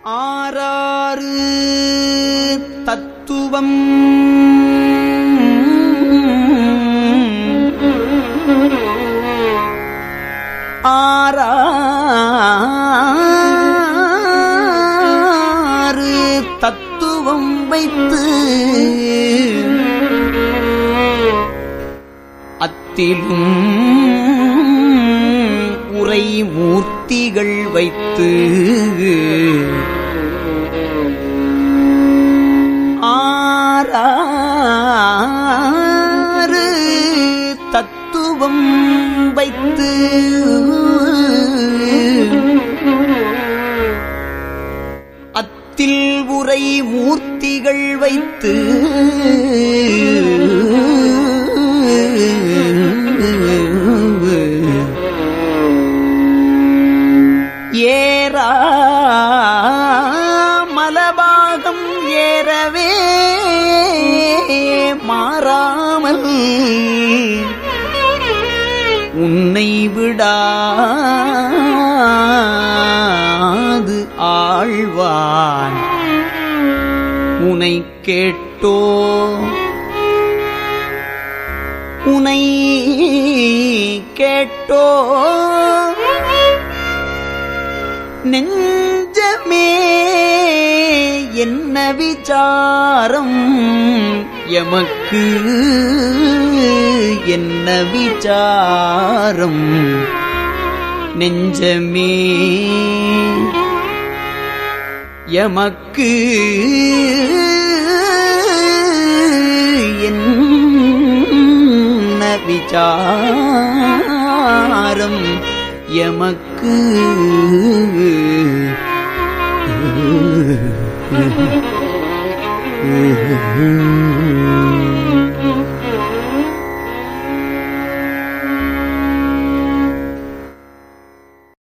ஆறாறு தத்துவம் ஆறாறு தத்துவம் வைத்து அத்திலும் உரை மூர்த்திகள் வைத்து ஆறாறு தத்துவம் வைத்து அத்தில் உரை மூர்த்திகள் வைத்து ஏரா மலபாகம் ஏறவே மாறாமல் உன்னை விடாது ஆழ்வான் உனை கேட்டோ உனை கேட்டோ நெஞ்சமே என்ன விசாரம் எமக்கு என்ன விசாரம் நெஞ்சமே எமக்கு என்ன விசாரம் எமக்கு